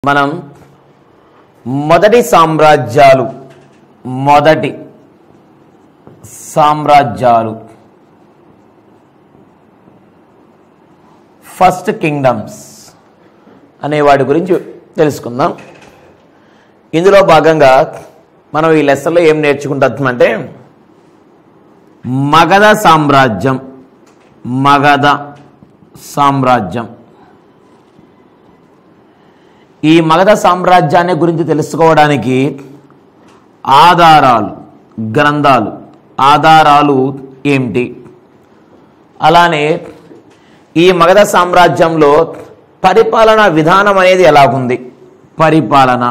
మనం మొదటి సామ్రాజ్యాలు మొదటి సామ్రాజ్యాలు ఫస్ట్ కింగ్డమ్స్ అనే వాటి గురించి తెలుసుకుందాం ఇందులో భాగంగా మనం ఈ లెసన్లో ఏం నేర్చుకుంటామంటే మగధ సామ్రాజ్యం మగధ సామ్రాజ్యం ఈ మగధ సామ్రాజ్యాన్ని గురించి తెలుసుకోవడానికి ఆధారాలు గ్రంథాలు ఆధారాలు ఏమిటి అలానే ఈ మగధ సామ్రాజ్యంలో పరిపాలన విధానం అనేది ఎలాగుంది పరిపాలన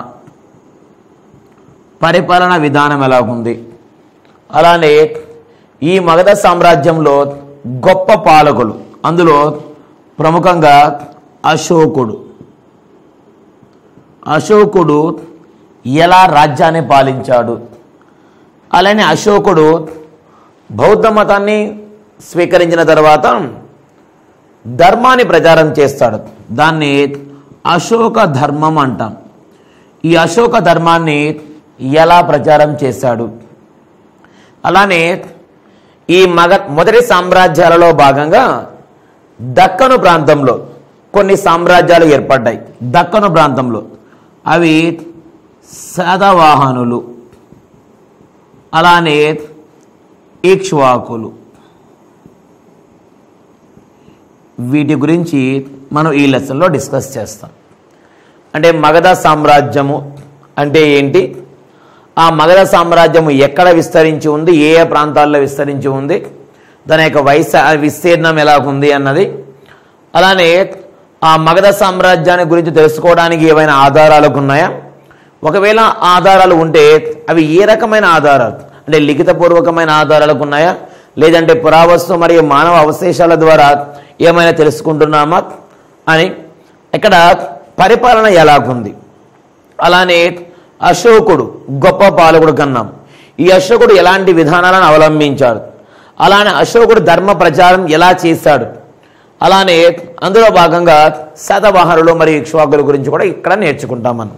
పరిపాలన విధానం ఎలాగుంది అలానే ఈ మగధ సామ్రాజ్యంలో గొప్ప పాలకులు అందులో ప్రముఖంగా అశోకుడు అశోకుడు ఎలా రాజ్యాన్ని పాలించాడు అలానే అశోకుడు బౌద్ధ మతాన్ని స్వీకరించిన తర్వాత ధర్మాన్ని ప్రచారం చేస్తాడు దాన్ని అశోక ధర్మం అంటాం ఈ అశోక ధర్మాన్ని ఎలా ప్రచారం చేశాడు అలానే ఈ మగ మొదటి సామ్రాజ్యాలలో భాగంగా దక్కను ప్రాంతంలో కొన్ని సామ్రాజ్యాలు ఏర్పడ్డాయి దక్కను ప్రాంతంలో అవి శాతవాహనులు అలానే ఇక్ష్వాకులు వీటి గురించి మనం ఈ లెసన్లో డిస్కస్ చేస్తాం అంటే మగధ సామ్రాజ్యము అంటే ఏంటి ఆ మగధ సామ్రాజ్యము ఎక్కడ విస్తరించి ఉంది ఏ ఏ ప్రాంతాల్లో విస్తరించి ఉంది దాని యొక్క వైశ విస్తీర్ణం ఎలా ఉంది అన్నది అలానే ఆ మగధ సామ్రాజ్యాన్ని గురించి తెలుసుకోవడానికి ఏమైనా ఆధారాలకు ఉన్నాయా ఒకవేళ ఆధారాలు ఉంటే అవి ఏ రకమైన ఆధారాలు అంటే లిఖితపూర్వకమైన ఆధారాలకు ఉన్నాయా లేదంటే పురావస్తు మరియు మానవ అవశేషాల ద్వారా ఏమైనా తెలుసుకుంటున్నామా అని ఇక్కడ పరిపాలన ఎలాగుంది అలానే అశోకుడు గొప్ప పాలకుడు కన్నాం ఈ అశోకుడు ఎలాంటి విధానాలను అవలంబించాడు అలానే అశోకుడు ధర్మ ప్రచారం ఎలా చేశాడు అలానే అందులో భాగంగా శాతవాహనులు మరియు ఇక్ష్వాకుల గురించి కూడా ఇక్కడ నేర్చుకుంటాం మనం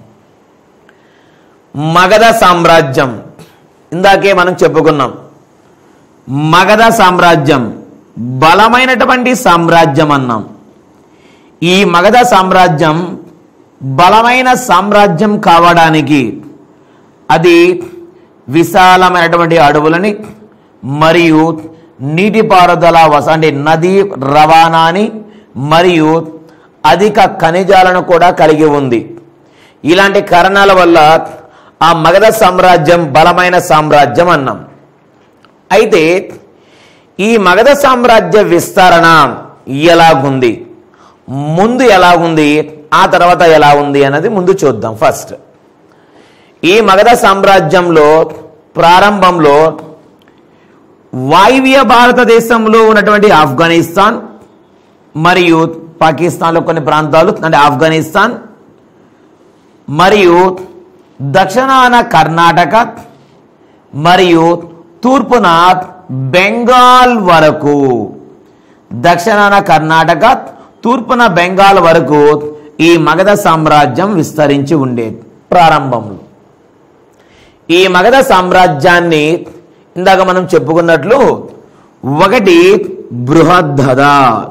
మగధ సామ్రాజ్యం ఇందాకే మనం చెప్పుకున్నాం మగధ సామ్రాజ్యం బలమైనటువంటి సామ్రాజ్యం అన్నాం ఈ మగధ సామ్రాజ్యం బలమైన సామ్రాజ్యం కావడానికి అది విశాలమైనటువంటి అడవులని మరియు నీటిపారుదల వస అంటే నదీ రవాణాని మరియు అధిక ఖనిజాలను కూడా కలిగి ఉంది ఇలాంటి కారణాల వల్ల ఆ మగధ సామ్రాజ్యం బలమైన సామ్రాజ్యం అన్నాం అయితే ఈ మగధ సామ్రాజ్య విస్తరణ ఎలాగుంది ముందు ఎలాగుంది ఆ తర్వాత ఎలా ఉంది అన్నది ముందు చూద్దాం ఫస్ట్ ఈ మగధ సామ్రాజ్యంలో ప్రారంభంలో వాయువ్య భారతదేశంలో ఉన్నటువంటి ఆఫ్ఘనిస్తాన్ మరియు పాకిస్తాన్లో కొన్ని ప్రాంతాలు అంటే ఆఫ్ఘనిస్తాన్ మరియు దక్షిణాన కర్ణాటక మరియు తూర్పున బెంగాల్ వరకు దక్షిణాన కర్ణాటక తూర్పున బెంగాల్ వరకు ఈ మగధ సామ్రాజ్యం విస్తరించి ఉండేది ప్రారంభంలో ఈ మగధ సామ్రాజ్యాన్ని ఇందాక మనం చెప్పుకున్నట్లు ఒకటి బృహద్దద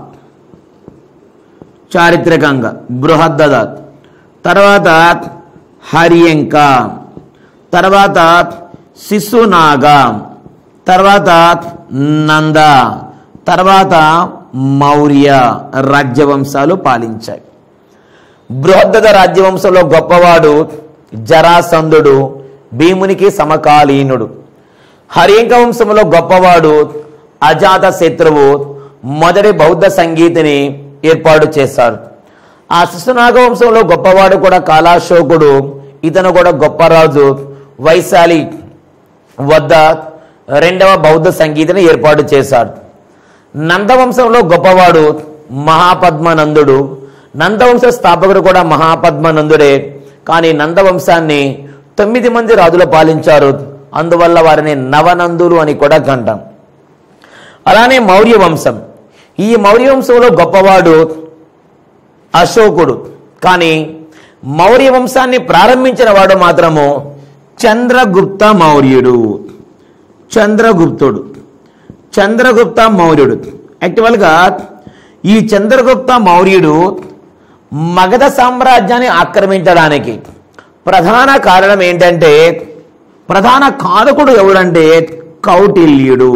చారిత్రకంగా బృహద్దద తర్వాత హరియంక తర్వాత శిశునాగ తర్వాత నంద తర్వాత మౌర్య రాజ్యవంశాలు పాలించాయి బృహద్దద రాజ్యవంశంలో గొప్పవాడు జరాసంధుడు భీమునికి సమకాలీనుడు హరియంక వంశంలో గొప్పవాడు అజాత శత్రువు మొదటి బౌద్ధ సంగీతిని ఏర్పాటు చేశాడు ఆ శిశునాగ వంశంలో గొప్పవాడు కూడా కాలాశోకుడు ఇతను కూడా గొప్ప రాజు వైశాలి వద్ద రెండవ బౌద్ధ సంగీతిని ఏర్పాటు చేశాడు నందవంశంలో గొప్పవాడు మహాపద్మనందుడు నందవంశ స్థాపకుడు కూడా మహాపద్మనందుడే కానీ నందవంశాన్ని తొమ్మిది మంది రాజులు పాలించారు అందువల్ల వారిని నవనందులు అని కూడా కంటాం అలానే మౌర్య వంశం ఈ మౌర్య వంశంలో గొప్పవాడు అశోకుడు కానీ మౌర్య వంశాన్ని ప్రారంభించిన వాడు మాత్రము చంద్రగుప్త మౌర్యుడు చంద్రగుప్తుడు చంద్రగుప్త మౌర్యుడు యాక్చువల్గా ఈ చంద్రగుప్త మౌర్యుడు మగధ సామ్రాజ్యాన్ని ఆక్రమించడానికి ప్రధాన కారణం ఏంటంటే ప్రధాన కారకుడు ఎవడంటే కౌటిల్యుడు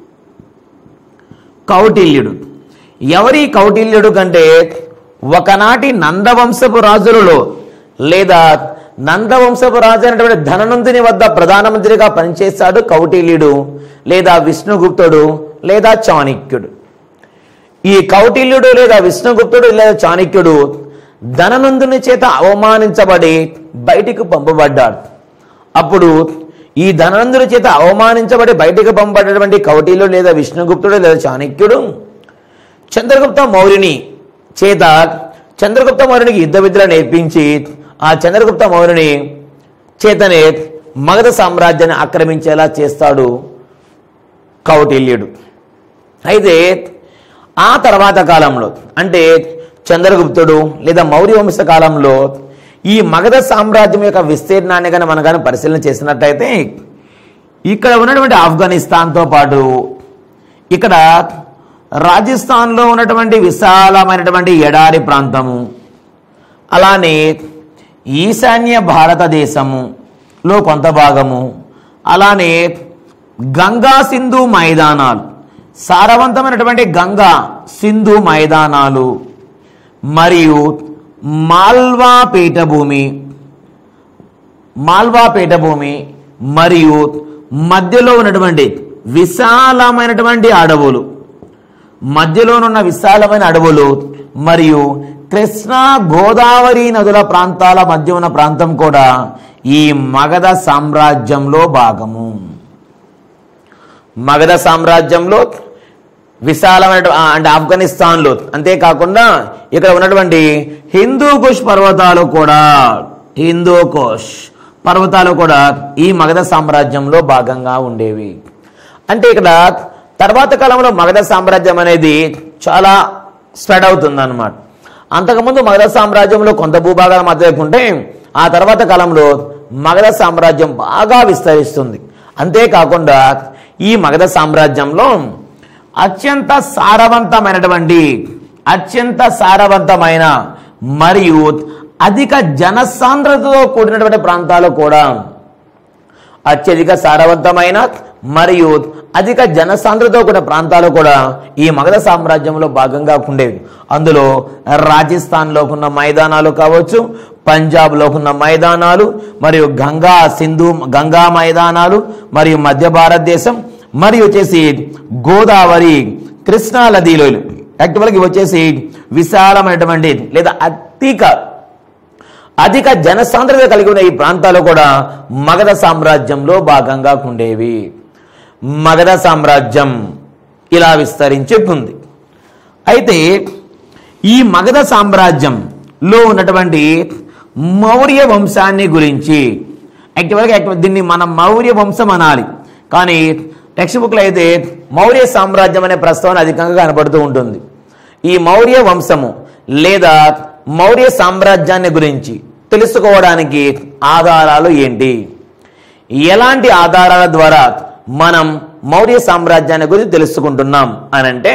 కౌటిల్యుడు ఎవరి కౌటిల్యుడు కంటే ఒకనాటి నందవంశపు రాజులలో లేదా నందవంశపు రాజు అయినటువంటి ధననందుని వద్ద ప్రధానమంత్రిగా పనిచేశాడు కౌటిల్యుడు లేదా విష్ణుగుప్తుడు లేదా చాణక్యుడు ఈ కౌటిల్యుడు లేదా విష్ణుగుప్తుడు లేదా చాణక్యుడు ధననందుని చేత అవమానించబడి బయటికి పంపబడ్డాడు అప్పుడు ఈ ధననందుని చేత అవమానించబడి బయటికి పంపబడినటువంటి కౌటిల్యుడు లేదా విష్ణుగుప్తుడు లేదా చాణక్యుడు చంద్రగుప్త మౌర్యుని చేత చంద్రగుప్త మౌర్యునికి యుద్ధ విద్యలు నేర్పించి ఆ చంద్రగుప్త మౌర్యుని చేతనే మగధ సామ్రాజ్యాన్ని ఆక్రమించేలా చేస్తాడు కౌటిల్యుడు అయితే ఆ తర్వాత కాలంలో అంటే చంద్రగుప్తుడు లేదా మౌర్య వంశ కాలంలో ఈ మగధ సామ్రాజ్యం యొక్క విస్తీర్ణాన్ని కానీ మనం కానీ పరిశీలన చేసినట్టయితే ఇక్కడ ఉన్నటువంటి ఆఫ్ఘనిస్తాన్తో పాటు ఇక్కడ రాజస్థాన్లో ఉన్నటువంటి విశాలమైనటువంటి ఎడారి ప్రాంతము అలానే ఈశాన్య భారతదేశములో కొంత భాగము అలానే గంగా సింధు మైదానాలు సారవంతమైనటువంటి గంగా సింధు మైదానాలు మరియు మాల్వా పీఠభూమి మాల్వా పీఠభూమి మరియు మధ్యలో ఉన్నటువంటి విశాలమైనటువంటి అడవులు మధ్యలోనున్న విశాలమైన అడవులు మరియు కృష్ణా గోదావరి నదుల ప్రాంతాల మధ్య ఉన్న ప్రాంతం కూడా ఈ మగధ సామ్రాజ్యంలో భాగము మగధ సామ్రాజ్యంలో విశాలమైన ఆ, అంటే ఆఫ్ఘనిస్తాన్లో అంతేకాకుండా ఇక్కడ ఉన్నటువంటి హిందూ కుష్ పర్వతాలు కూడా హిందూ కుష్ పర్వతాలు కూడా ఈ మగధ సామ్రాజ్యంలో భాగంగా ఉండేవి అంటే ఇక్కడ తర్వాత కాలంలో మగధ సామ్రాజ్యం అనేది చాలా స్ప్రెడ్ అవుతుంది అనమాట అంతకుముందు మగధ సామ్రాజ్యంలో కొంత భూభాగాలు మాత్రమే ఉంటే ఆ తర్వాత కాలంలో మగధ సామ్రాజ్యం బాగా విస్తరిస్తుంది అంతేకాకుండా ఈ మగధ సామ్రాజ్యంలో అత్యంత సారవంతమైనటువంటి అత్యంత సారవంతమైన మరియు అధిక జనసాంద్రతతో కూడినటువంటి ప్రాంతాలు కూడా అత్యధిక సారవంతమైన మరియు అధిక జనసాంద్రతతో కూడిన ప్రాంతాలు కూడా ఈ మగధ సామ్రాజ్యంలో భాగంగా ఉండేవి అందులో రాజస్థాన్లో ఉన్న మైదానాలు కావచ్చు పంజాబ్లో ఉన్న మైదానాలు మరియు గంగా సింధు గంగా మైదానాలు మరియు మధ్య భారతదేశం మరియు వచ్చేసి గోదావరి కృష్ణా నదిలో యాక్చువల్గా ఇవి వచ్చేసి విశాలమైనటువంటి లేదా అధిక అధిక జనసాంద్రత కలిగి ఉన్న ఈ ప్రాంతాలు కూడా మగధ సామ్రాజ్యంలో భాగంగా ఉండేవి మగధ సామ్రాజ్యం ఇలా విస్తరించి ఉంది అయితే ఈ మగధ సామ్రాజ్యంలో ఉన్నటువంటి మౌర్య వంశాన్ని గురించి యాక్చువల్గా యాక్చువల్ దీన్ని మనం మౌర్య వంశం అనాలి కానీ టెక్స్ట్ బుక్లో అయితే మౌర్య సామ్రాజ్యం అనే ప్రస్తావన అధికంగా కనబడుతూ ఉంటుంది ఈ మౌర్య వంశము లేదా మౌర్య సామ్రాజ్యాన్ని గురించి తెలుసుకోవడానికి ఆధారాలు ఏంటి ఎలాంటి ఆధారాల ద్వారా మనం మౌర్య సామ్రాజ్యాన్ని గురించి తెలుసుకుంటున్నాం అని అంటే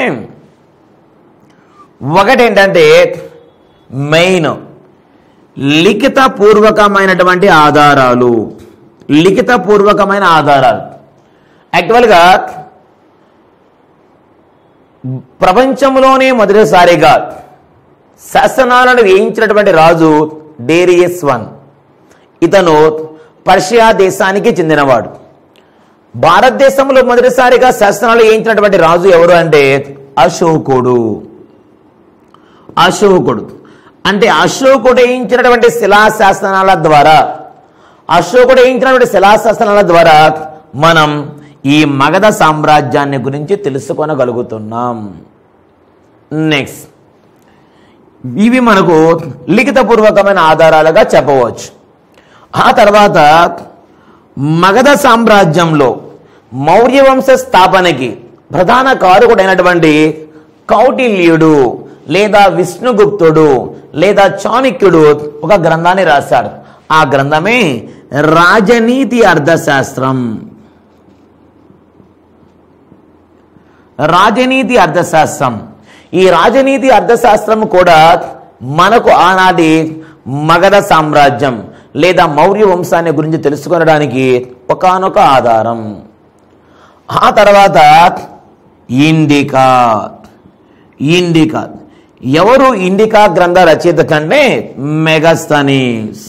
ఒకటేంటంటే మెయిన్ లిఖిత పూర్వకమైనటువంటి ఆధారాలు లిఖిత పూర్వకమైన ఆధారాలు యాక్చువల్గా ప్రపంచంలోనే మొదటిసారిగా శాసనాలను వేయించినటువంటి రాజు డేరియస్ వన్ ఇతను పర్షియా దేశానికి చెందినవాడు భారతదేశంలో మొదటిసారిగా శాసనాలు వేయించినటువంటి రాజు ఎవరు అంటే అశోకుడు అశోకుడు అంటే అశోకుడు వేయించినటువంటి శిలాశాసనాల ద్వారా అశోకుడు వేయించినటువంటి శిలాశాసనాల ద్వారా మనం ఈ మగధ సామ్రాజ్యాన్ని గురించి తెలుసుకొనగలుగుతున్నాం నెక్స్ట్ ఇవి మనకు లిఖితపూర్వకమైన ఆధారాలుగా చెప్పవచ్చు ఆ తర్వాత మగధ సామ్రాజ్యంలో మౌర్య వంశ స్థాపనకి ప్రధాన కారకుడైనటువంటి కౌటిల్యుడు లేదా విష్ణుగుప్తుడు లేదా చాణక్యుడు ఒక గ్రంథాన్ని రాశాడు ఆ గ్రంథమే రాజనీతి అర్థశాస్త్రం రాజనీతి అర్థశాస్త్రం ఈ రాజనీతి అర్థశాస్త్రం కూడా మనకు ఆనాటి మగధ సామ్రాజ్యం లేదా మౌర్య వంశాన్ని గురించి తెలుసుకోవడానికి ఒకానొక ఆధారం ఆ తర్వాత ఇండికా ఇండికా ఎవరు ఇండికా గ్రంథ రచయిత కంటే మెగస్తనీస్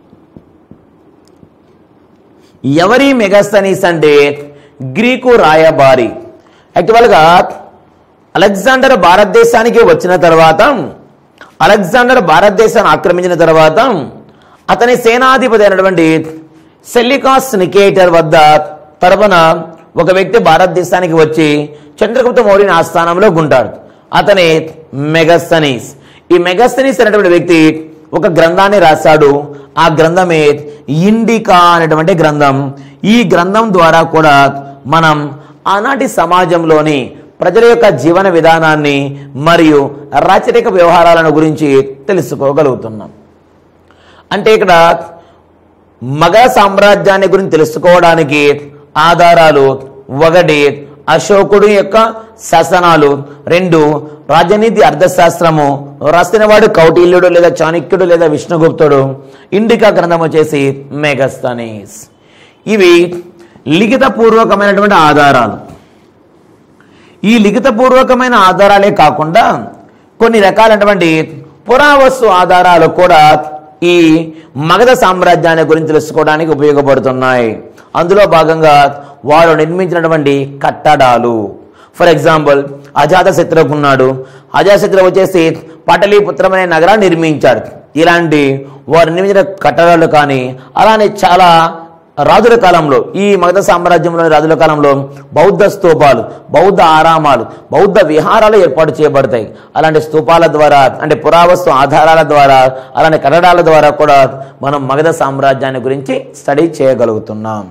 ఎవరి మెగస్తనీస్ అంటే గ్రీకు రాయబారి యాక్చువల్గా అలెగ్జాండర్ భారతదేశానికి వచ్చిన తర్వాత అలెగ్జాండర్ భారతదేశాన్ని ఆక్రమించిన తర్వాత అతని సేనాధిపతి అయినటువంటి సెల్లికాస్ నికేటర్ వద్ద తరపున ఒక వ్యక్తి భారతదేశానికి వచ్చి చంద్రగుప్త మౌర్యుని ఆస్థానంలో ఉంటాడు అతనే మెగస్తనీస్ ఈ మెగస్తనీస్ అనేటువంటి వ్యక్తి ఒక గ్రంథాన్ని రాశాడు ఆ గ్రంథమే ఇండికా అనేటువంటి గ్రంథం ఈ గ్రంథం ద్వారా కూడా మనం ఆనాటి సమాజంలోని ప్రజల యొక్క జీవన విధానాన్ని మరియు రాచరిక వ్యవహారాలను గురించి తెలుసుకోగలుగుతున్నాం అంటే ఇక్కడ మగ సామ్రాజ్యాన్ని గురించి తెలుసుకోవడానికి ఆధారాలు ఒకటి అశోకుడు యొక్క శాసనాలు రెండు రాజనీతి అర్థశాస్త్రము రాసినవాడు కౌటిల్యుడు లేదా చాణక్యుడు లేదా విష్ణుగుప్తుడు ఇండికా గ్రంథం వచ్చేసి మెగస్తనీస్ ఇవి లిఖితపూర్వకమైనటువంటి ఆధారాలు ఈ లిఖితపూర్వకమైన ఆధారాలే కాకుండా కొన్ని రకాలైనటువంటి పురావస్తు ఆధారాలు కూడా ఈ మగధ సామ్రాజ్యాన్ని గురించి తెలుసుకోవడానికి ఉపయోగపడుతున్నాయి అందులో భాగంగా వారు నిర్మించినటువంటి కట్టడాలు ఫర్ ఎగ్జాంపుల్ అజాతశత్రుకు ఉన్నాడు అజాతశత్రు వచ్చేసి పటలీపుత్రం అనే నగరాన్ని నిర్మించాడు ఇలాంటి వారు నిర్మించిన కట్టడాలు కానీ అలానే చాలా రాజుల కాలంలో ఈ మగధ సామ్రాజ్యంలోని రాజుల కాలంలో బౌద్ధ స్తూపాలు బౌద్ధ ఆరామాలు బౌద్ధ విహారాలు ఏర్పాటు చేయబడతాయి అలాంటి స్తూపాల ద్వారా అంటే పురావస్తు ఆధారాల ద్వారా అలాంటి కట్టడాల ద్వారా కూడా మనం మగధ సామ్రాజ్యాన్ని గురించి స్టడీ చేయగలుగుతున్నాం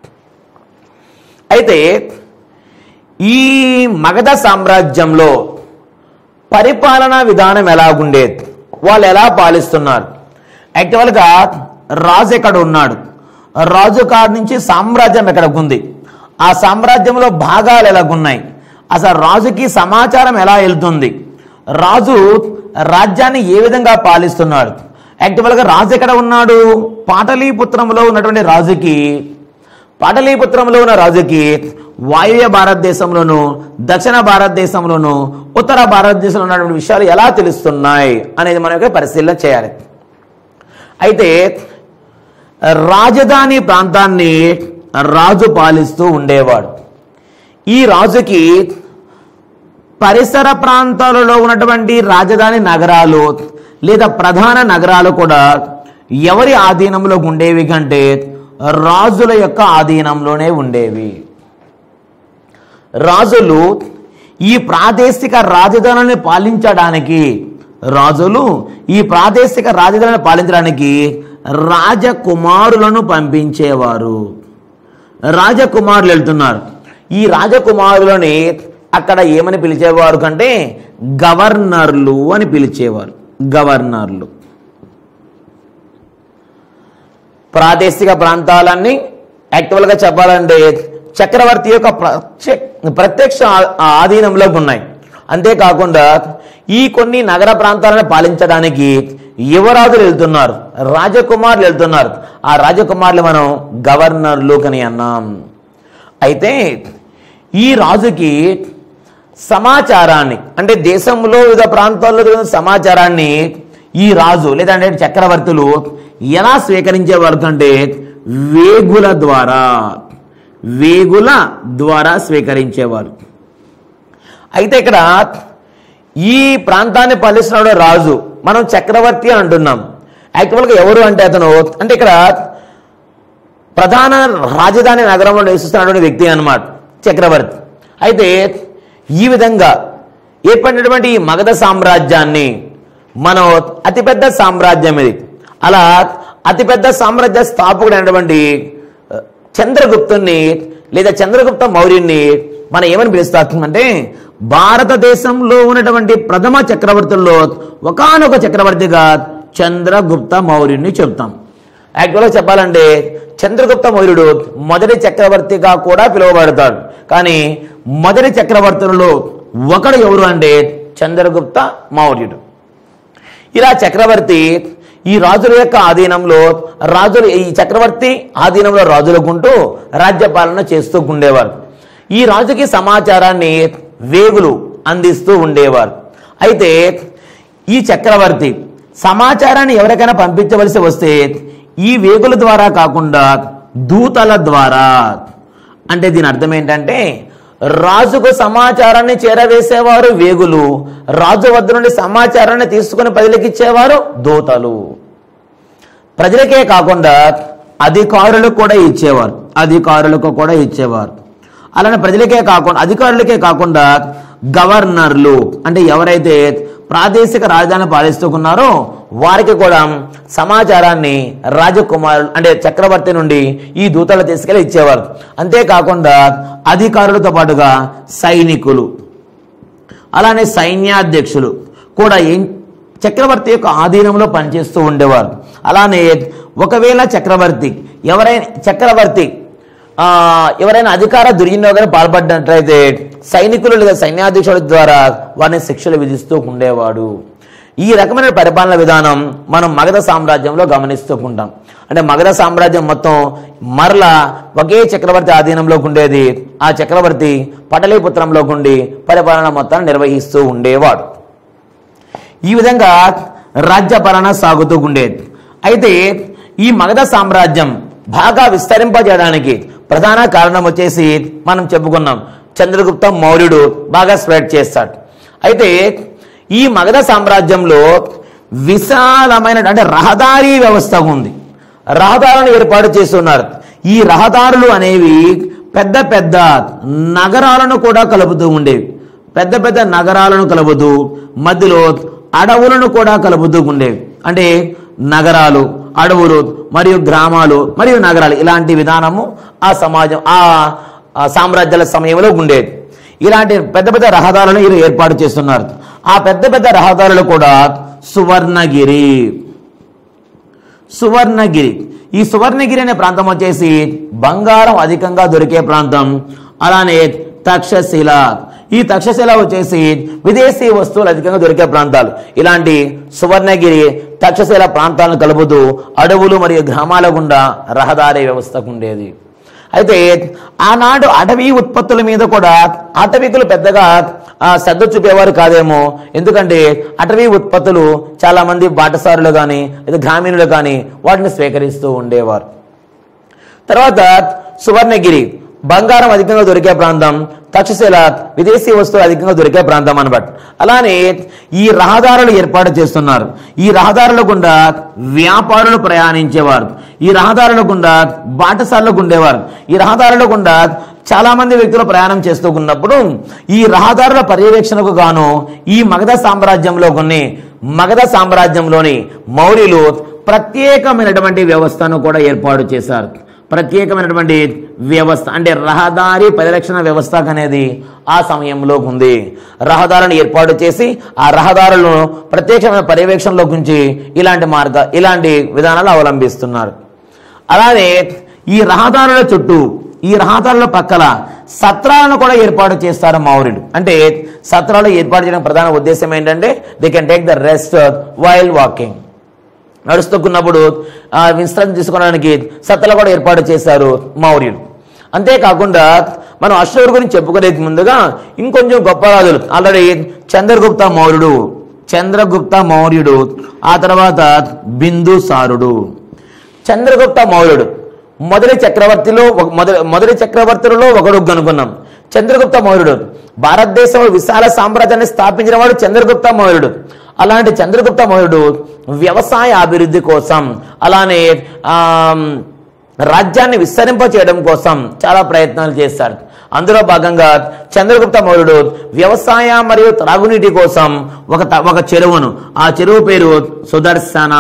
అయితే ఈ మగధ సామ్రాజ్యంలో పరిపాలనా విధానం ఎలాగుండేది వాళ్ళు ఎలా పాలిస్తున్నారు యాక్చువల్గా రాజు ఎక్కడ ఉన్నాడు రాజు కాడ నుంచి సామ్రాజ్యం ఎక్కడికి ఉంది ఆ సామ్రాజ్యంలో భాగాలు ఎలాగున్నాయి అసలు రాజుకి సమాచారం ఎలా వెళ్తుంది రాజు రాజ్యాన్ని ఏ విధంగా పాలిస్తున్నాడు యాక్చువల్గా రాజు ఎక్కడ ఉన్నాడు పాటలీపుత్రంలో ఉన్నటువంటి రాజుకి పాటలీపుత్రంలో ఉన్న రాజుకి వాయువ్య భారతదేశంలోను దక్షిణ భారతదేశంలోను ఉత్తర భారతదేశంలో ఉన్నటువంటి విషయాలు ఎలా తెలుస్తున్నాయి అనేది మనం ఇక్కడ పరిశీలన చేయాలి అయితే రాజధాని ప్రాంతాన్ని రాజు పాలిస్తూ ఉండేవాడు ఈ రాజుకి పరిసర ప్రాంతాలలో ఉన్నటువంటి రాజధాని నగరాలు లేదా ప్రధాన నగరాలు కూడా ఎవరి ఆధీనంలో ఉండేవి కంటే రాజుల యొక్క ఆధీనంలోనే ఉండేవి రాజులు ఈ ప్రాదేశిక రాజధానిని పాలించడానికి రాజులు ఈ ప్రాదేశిక రాజధానిని పాలించడానికి రాజకుమారులను పంపించేవారు రాజకుమారులు వెళ్తున్నారు ఈ రాజకుమారులని అక్కడ ఏమని పిలిచేవారు కంటే గవర్నర్లు అని పిలిచేవారు గవర్నర్లు ప్రాదేశిక ప్రాంతాలన్నీ యాక్చువల్గా చెప్పాలంటే చక్రవర్తి యొక్క ప్రత్య- ప్రత్యక్ష ఆ- ఆధీనంలో ఉన్నాయి అంతేకాకుండా ఈ కొన్ని నగర ప్రాంతాలను పాలించడానికి యువరాజులు వెళ్తున్నారు రాజకుమారులు వెళ్తున్నారు ఆ రాజకుమారులు మనం గవర్నర్లు అని అన్నాం అయితే ఈ రాజుకి సమాచారాన్ని అంటే దేశంలో వివిధ ప్రాంతాల్లో జరిగిన సమాచారాన్ని ఈ రాజు లేదంటే చక్రవర్తులు ఎలా స్వీకరించేవారు కంటే వేగుల ద్వారా వేగుల ద్వారా స్వీకరించేవారు అయితే ఇక్కడ ఈ ప్రాంతాన్ని పాలిస్తున్నాడు రాజు మనం చక్రవర్తి అని అంటున్నాం యాక్చువల్గా ఎవరు అంటే అతను అంటే ఇక్కడ ప్రధాన రాజధాని నగరంలో నివసిస్తున్నటువంటి వ్యక్తి అన్నమాట చక్రవర్తి అయితే ఈ విధంగా ఏర్పడినటువంటి ఈ మగధ సామ్రాజ్యాన్ని మనం అతిపెద్ద సామ్రాజ్యం ఇది అలా అతిపెద్ద సామ్రాజ్య స్థాపకుడు అయినటువంటి ఆ, చంద్రగుప్తుని లేదా చంద్రగుప్త మౌర్యుని మనం ఏమని పిలుస్తాం అంటే భారతదేశంలో ఉన్నటువంటి ప్రథమ చక్రవర్తుల్లో ఒకానొక చక్రవర్తిగా చంద్రగుప్త మౌర్యుని చెప్తాం యాక్చువల్గా చెప్పాలంటే చంద్రగుప్త మౌర్యుడు మొదటి చక్రవర్తిగా కూడా పిలువబడతాడు కానీ మొదటి చక్రవర్తులలో ఒకడు ఎవరు అంటే చంద్రగుప్త మౌర్యుడు ఇలా చక్రవర్తి ఈ రాజుల యొక్క ఆధీనంలో రాజులు ఈ చక్రవర్తి ఆధీనంలో రాజులకుంటూ రాజ్యపాలన చేస్తూ ఉండేవారు ఈ రాజుకి సమాచారాన్ని వేగులు అందిస్తూ ఉండేవారు అయితే ఈ చక్రవర్తి సమాచారాన్ని ఎవరికైనా పంపించవలసి వస్తే ఈ వేగుల ద్వారా కాకుండా దూతల ద్వారా అంటే దీని అర్థం ఏంటంటే రాజుకు సమాచారాన్ని చేరవేసేవారు వేగులు రాజు వద్ద నుండి సమాచారాన్ని తీసుకుని ప్రజలకు ఇచ్చేవారు దూతలు ప్రజలకే కాకుండా అధికారులకు కూడా ఇచ్చేవారు అధికారులకు కూడా ఇచ్చేవారు అలానే ప్రజలకే కాకుండా అధికారులకే కాకుండా గవర్నర్లు అంటే ఎవరైతే ప్రాదేశిక రాజధాని పాలిస్తున్నారో వారికి కూడా సమాచారాన్ని రాజకుమారులు అంటే చక్రవర్తి నుండి ఈ దూతలు తీసుకెళ్ళి ఇచ్చేవారు అంతేకాకుండా అధికారులతో పాటుగా సైనికులు అలానే సైన్యాధ్యక్షులు కూడా ఏం చక్రవర్తి యొక్క ఆధీనంలో పనిచేస్తూ ఉండేవారు అలానే ఒకవేళ చక్రవర్తి ఎవరైనా చక్రవర్తి ఆ, ఎవరైనా అధికార దుర్వినియోగానికి పాల్పడినట్లయితే సైనికులు లేదా సైన్యాధ్యక్షుల ద్వారా వారిని శిక్షలు విధిస్తూ ఉండేవాడు ఈ రకమైన పరిపాలన విధానం మనం మగధ సామ్రాజ్యంలో గమనిస్తూ ఉంటాం అంటే మగధ సామ్రాజ్యం మొత్తం మరల ఒకే చక్రవర్తి ఆధీనంలోకి ఉండేది ఆ చక్రవర్తి పటలీపుత్రంలోకి ఉండి పరిపాలన మొత్తాన్ని నిర్వహిస్తూ ఉండేవాడు ఈ విధంగా రాజ్యపాలన సాగుతూ ఉండేది అయితే ఈ మగధ సామ్రాజ్యం బాగా విస్తరింపజేయడానికి ప్రధాన కారణం వచ్చేసి మనం చెప్పుకున్నాం చంద్రగుప్త మౌర్యుడు బాగా స్ప్రెడ్ చేస్తాడు అయితే ఈ మగధ సామ్రాజ్యంలో విశాలమైన అంటే రహదారి వ్యవస్థ ఉంది రహదారులను ఏర్పాటు చేస్తున్నారు ఈ రహదారులు అనేవి పెద్ద పెద్ద నగరాలను కూడా కలుపుతూ ఉండేవి పెద్ద పెద్ద నగరాలను కలుపుతూ మధ్యలో అడవులను కూడా కలుపుతూ ఉండేవి అంటే నగరాలు అడవులు మరియు గ్రామాలు మరియు నగరాలు ఇలాంటి విధానము ఆ సమాజం ఆ ఆ సామ్రాజ్యాల సమయంలో ఉండేది ఇలాంటి పెద్ద పెద్ద రహదారులను వీరు ఏర్పాటు చేస్తున్నారు ఆ పెద్ద పెద్ద రహదారులు కూడా సువర్ణగిరి సువర్ణగిరి ఈ సువర్ణగిరి అనే ప్రాంతం వచ్చేసి బంగారం అధికంగా దొరికే ప్రాంతం అలానే తక్షశిల ఈ తక్షశిల వచ్చేసి విదేశీ వస్తువులు అధికంగా దొరికే ప్రాంతాలు ఇలాంటి సువర్ణగిరి తక్షశిల ప్రాంతాలను కలుపుతూ అడవులు మరియు గ్రామాల గుండా రహదారి వ్యవస్థకు ఉండేది అయితే ఆనాడు అటవీ ఉత్పత్తుల మీద కూడా అటవీకులు పెద్దగా ఆ, శ్రద్ధ చూపేవారు కాదేమో ఎందుకంటే అటవీ ఉత్పత్తులు చాలా మంది బాటసారులు కానీ లేదా గ్రామీణులు కానీ వాటిని స్వీకరిస్తూ ఉండేవారు తర్వాత సువర్ణగిరి బంగారం అధికంగా దొరికే ప్రాంతం తక్షశిల విదేశీ వస్తువులు అధికంగా దొరికే ప్రాంతం అనమాట అలానే ఈ రహదారులు ఏర్పాటు చేస్తున్నారు ఈ రహదారుల గుండా వ్యాపారులు ప్రయాణించేవారు ఈ రహదారుల గుండా బాటసార్లకు ఉండేవారు ఈ రహదారుల గుండా చాలా మంది వ్యక్తులు ప్రయాణం చేస్తూ ఉన్నప్పుడు ఈ రహదారుల పర్యవేక్షణకు గాను ఈ మగధ సామ్రాజ్యంలో కొన్ని మగధ సామ్రాజ్యంలోని మౌర్యులు ప్రత్యేకమైనటువంటి వ్యవస్థను కూడా ఏర్పాటు చేశారు ప్రత్యేకమైనటువంటి వ్యవస్థ అంటే రహదారి పరిరక్షణ వ్యవస్థ అనేది ఆ సమయంలో ఉంది రహదారులను ఏర్పాటు చేసి ఆ రహదారులను ప్రత్యేకమైన పర్యవేక్షణలోకి ఉంచి ఇలాంటి మార్గ ఇలాంటి విధానాలు అవలంబిస్తున్నారు అలానే ఈ రహదారుల చుట్టూ ఈ రహదారుల పక్కల సత్రాలను కూడా ఏర్పాటు చేస్తారు మౌర్యులు అంటే సత్రాలు ఏర్పాటు చేయడం ప్రధాన ఉద్దేశం ఏంటంటే they can take the rest while walking నడుస్తున్నప్పుడు ఆ, విశ్రాంతి తీసుకోవడానికి సత్తలు కూడా ఏర్పాటు చేశారు మౌర్యులు అంతేకాకుండా మనం అశోకుడు గురించి చెప్పుకునేకి ముందుగా ఇంకొంచెం గొప్ప రాజులు ఆల్రెడీ చంద్రగుప్త మౌర్యుడు చంద్రగుప్త మౌర్యుడు ఆ తర్వాత బిందుసారుడు చంద్రగుప్త మౌర్యుడు మొదటి చక్రవర్తిలో ఒక- మొదటి మొదటి చక్రవర్తులలో ఒకడు కనుక్కున్నాం చంద్రగుప్త మౌర్యుడు భారతదేశంలో విశాల సామ్రాజ్యాన్ని స్థాపించిన వాడు చంద్రగుప్త మౌర్యుడు అలాంటి చంద్రగుప్త మౌర్యుడు వ్యవసాయ అభివృద్ధి కోసం అలానే ఆమ్, రాజ్యాన్ని విస్తరింప చేయడం కోసం చాలా ప్రయత్నాలు చేశాడు అందులో భాగంగా చంద్రగుప్త మౌర్యుడు వ్యవసాయ మరియు త్రాగునీటి కోసం ఒక త- ఒక చెరువును ఆ చెరువు పేరు సుదర్శన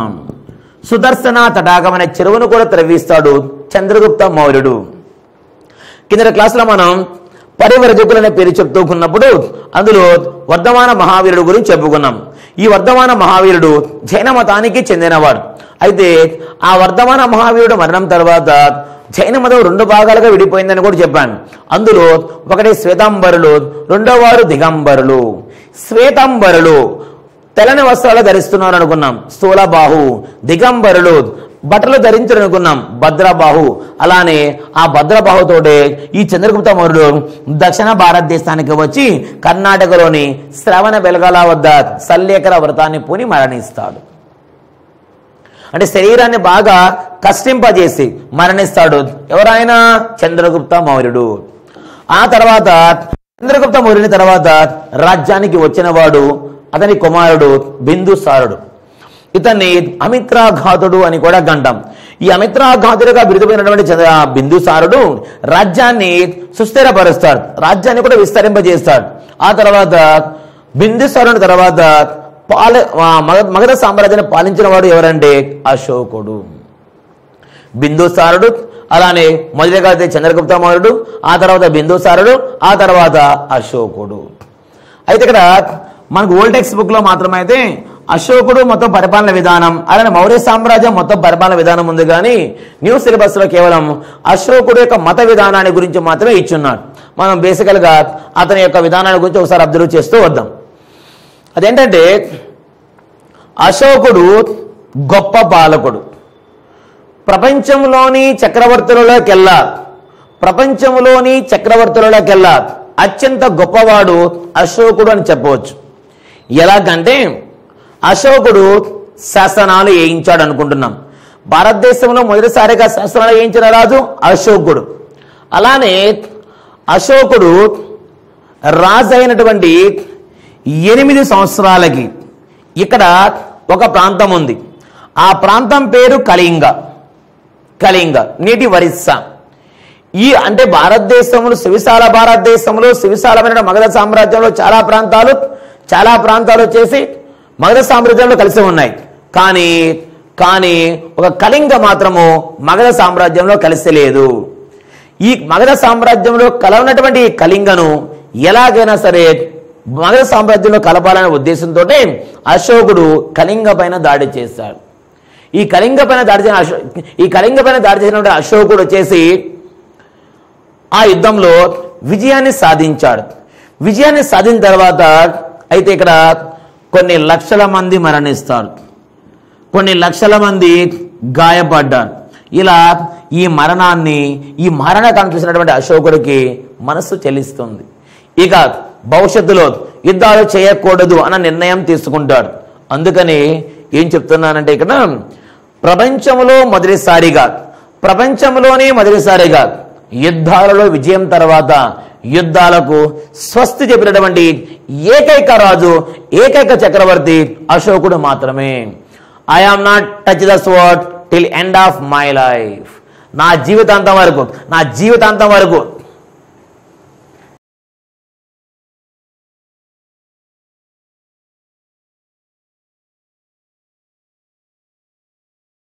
సుదర్శన తటాకం అనే చెరువును కూడా త్రవ్విస్తాడు చంద్రగుప్త మౌర్యుడు కింద క్లాసులో మనం పరివర్జకులు అనే పేరు చెప్తూకున్నప్పుడు అందులో వర్ధమాన మహావీరుడు గురించి చెప్పుకున్నాం ఈ వర్ధమాన మహావీరుడు జైన మతానికి చెందినవాడు అయితే ఆ వర్ధమాన మహావీరుడు మరణం తర్వాత జైన మతం రెండు భాగాలుగా విడిపోయిందని కూడా చెప్పాను అందులో ఒకటి శ్వేతాంబరులు రెండో వారు దిగంబరులు శ్వేతాంబరులు తెల్లని వస్త్రాలు ధరిస్తున్నారు అనుకున్నాం స్థూలబాహు దిగంబరులు బట్టలు ధరించరు అనుకున్నాం భద్రబాహు అలానే ఆ భద్రబాహుతోటే ఈ చంద్రగుప్త మౌర్యుడు దక్షిణ భారతదేశానికి వచ్చి కర్ణాటకలోని శ్రవణ బెలగాల వద్ద సల్లేఖర వ్రతాన్ని పూని మరణిస్తాడు అంటే శరీరాన్ని బాగా కష్టింపజేసి మరణిస్తాడు ఎవరైనా చంద్రగుప్త మౌర్యుడు ఆ తర్వాత చంద్రగుప్త మౌర్యుని తర్వాత రాజ్యానికి వచ్చిన వాడు అతని కుమారుడు బిందుసారుడు ఇతన్ని అమిత్రాఘాతుడు అని కూడా గంటాం ఈ అమిత్రాఘాతుడుగా బిరుదుపోయినటువంటి చంద్ర బిందుసారుడు రాజ్యాన్ని సుస్థిరపరుస్తాడు రాజ్యాన్ని కూడా విస్తరింపజేస్తాడు ఆ తర్వాత బిందుసారుని తర్వాత పాల ఆ మగ- మగధ సామ్రాజ్యాన్ని పాలించిన వాడు ఎవరంటే అశోకుడు బిందుసారుడు అలానే మొదటిగా అయితే చంద్రగుప్త మౌర్యుడు ఆ తర్వాత బిందుసారుడు ఆ తర్వాత అశోకుడు అయితే ఇక్కడ మనకు ఓల్డ్ టెక్స్ట్ బుక్ లో మాత్రమైతే అశోకుడు మొత్తం పరిపాలన విధానం అలానే మౌర్య సామ్రాజ్యం మొత్తం పరిపాలన విధానం ఉంది కానీ న్యూ సిలబస్ లో కేవలం అశోకుడు యొక్క మత విధానాన్ని గురించి మాత్రమే ఇచ్చున్నాడు మనం బేసికల్ గా అతని యొక్క విధానాన్ని గురించి ఒకసారి అబ్జర్వ్ చేస్తూ వద్దాం అదేంటంటే అశోకుడు గొప్ప పాలకుడు ప్రపంచంలోని చక్రవర్తులలోకెల్లా ప్రపంచంలోని చక్రవర్తులలోకెల్లా అత్యంత గొప్పవాడు అశోకుడు అని చెప్పవచ్చు ఎలాగంటే అశోకుడు శాసనాలు వేయించాడు అనుకుంటున్నాం భారతదేశంలో మొదటిసారిగా శాసనాలు వేయించిన రాజు అశోకుడు అలానే అశోకుడు రాజు అయినటువంటి ఎనిమిది సంవత్సరాలకి ఇక్కడ ఒక ప్రాంతం ఉంది ఆ ప్రాంతం పేరు కళింగ కళింగ నీటి ఒరిస్సా ఈ అంటే భారతదేశంలో సువిశాల భారతదేశంలో సువిశాలమైన మగధ సామ్రాజ్యంలో చాలా ప్రాంతాలు చాలా ప్రాంతాలు వచ్చేసి మగధ సామ్రాజ్యంలో కలిసి ఉన్నాయి కానీ కానీ ఒక కళింగ మాత్రము మగధ సామ్రాజ్యంలో కలిసి లేదు ఈ మగధ సామ్రాజ్యంలో కలవనటువంటి ఈ కళింగను ఎలాగైనా సరే మగధ సామ్రాజ్యంలో కలపాలనే ఉద్దేశంతో అశోకుడు కళింగ పైన దాడి చేశాడు ఈ కళింగ పైన దాడి చేసిన అశో ఈ కళింగ పైన దాడి చేసినటువంటి అశోకుడు వచ్చేసి ఆ యుద్ధంలో విజయాన్ని సాధించాడు విజయాన్ని సాధించిన తర్వాత అయితే ఇక్కడ కొన్ని లక్షల మంది మరణిస్తారు కొన్ని లక్షల మంది గాయపడ్డారు ఇలా ఈ మరణాన్ని ఈ మరణకాన్ని చూసినటువంటి అశోకుడికి మనస్సు చెల్లిస్తుంది ఇక భవిష్యత్తులో యుద్ధాలు చేయకూడదు అన్న నిర్ణయం తీసుకుంటాడు అందుకని ఏం చెప్తున్నానంటే ఇక్కడ ప్రపంచంలో మొదటిసారిగా ప్రపంచంలోనే మొదటిసారిగా యుద్ధాలలో విజయం తర్వాత యుద్ధాలకు స్వస్తి చెప్పినటువంటి ఏకైక రాజు ఏకైక చక్రవర్తి అశోకుడు మాత్రమే I am not touch the sword till end of my life నా జీవితాంతం వరకు నా జీవితాంతం వరకు